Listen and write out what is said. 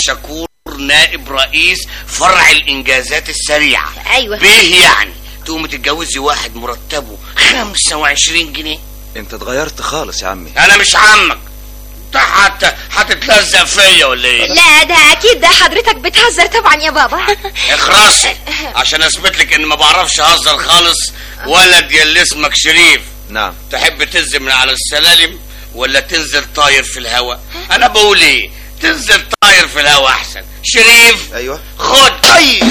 شكور نائب رئيس فرع الانجازات السريعه أيوة. بيه يعني تقومي تتجوزي واحد مرتبه 25 جنيه انت اتغيرت خالص يا عمي انا مش عمك انت حتى هتتلزق فيا ولا ايه لا ده اكيد ده حضرتك بتهزر طبعا يا بابا اخرسي عشان اثبت لك ان ما بعرفش اهزر خالص ولد يا اللي اسمك شريف نعم تحب تنزل من على السلالم ولا تنزل طاير في الهواء انا بقول ايه تنزل طاير في الهواء احسن شريف ايوه خد اي